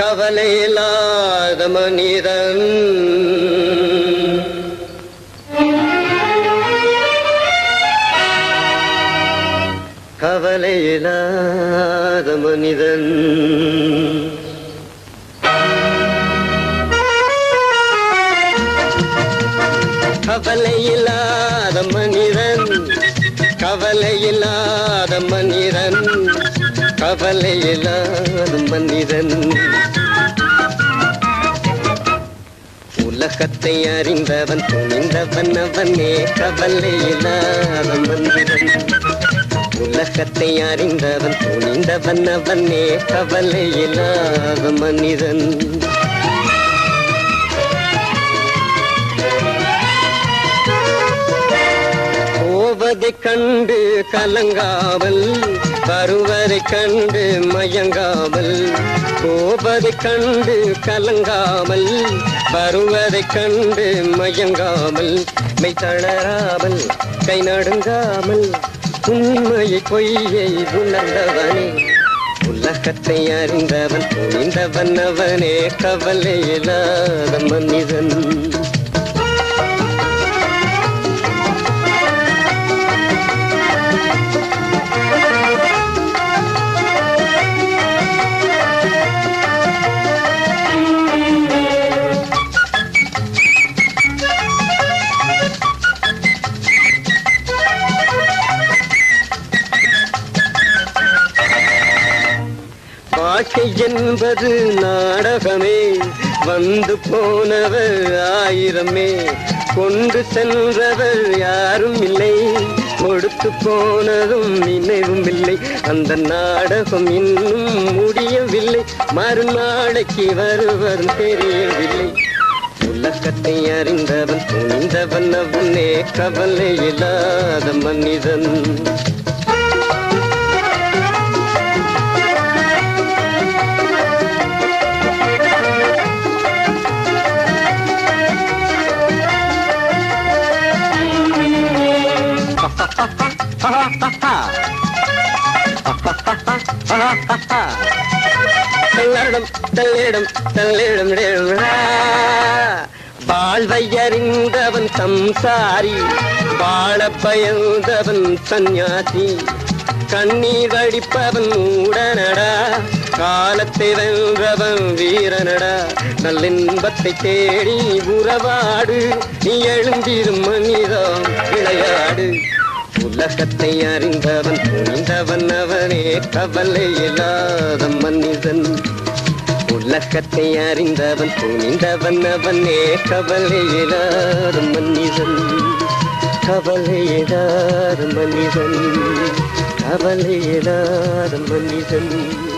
கவலை இல்லாத மனிதன் கவலை இல்லாத மனிதன் கவலை இல்லாத மனிதன் கவலை இல்லாத மனிதன் கவலை இல்லாத மனிதன் உலகத்தை அறிந்தவன் துணிந்தவன் அவனே கவலை இல்லாத மனிதன் உலகத்தை அறிந்தவன் துணிந்தவன் அவனே கவலை இல்லாத மனிதன் போவதைக் கண்டு கலங்காமல் வருவதைக் கண்டு மயங்காமல் போவதைக் கண்டு கலங்காமல் வருவதைக் கண்டு மயங்காமல் மெய் தளராமல் கை நடுங்காமல் உண்மையை பொய்யை உணர்ந்தவனே உலகத்தை அறிந்தவன் துணிந்தவன் அவனே கவலை இல்லாத மனிதன் வாழ்க்கை என்பது நாடகமே வந்து போனவர் ஆயிரமே கொண்டு சென்றவர் யாரும் இல்லை கொடுத்து போனதும் நினைவும் இல்லை அந்த நாடகம் இன்னும் முடியவில்லை மறுநாளைக்கு வருவதும் தெரியவில்லை உலகத்தை அறிந்தவன் துணிந்தவன் அவனே கவலை இல்லாத மனிதன் தள்ளிடம் தள்ளிடம் தள்ளிடம் வாழ்வை அறிந்தவன் சம்சாரி வாழ பயந்தவன் சந்நியாசி கண்ணீர் வடிப்பவன் உடனடா காலத்தை வென்றவன் வீரனடா நல்லின்பத்தை தேடி உறவாடு நீ எழுந்திரும் மனிதா விளையாடு உலகத்தை அறிந்தவன் துணிந்தவன் அவனே கவலை இல்லாத மனிதன் உலகத்தை அறிந்தவன் துணிந்தவன் அவனே கவலை இல்லாத மனிதன் கவலை இல்லாத மனிதன் கவலை இல்லாத மனிதன்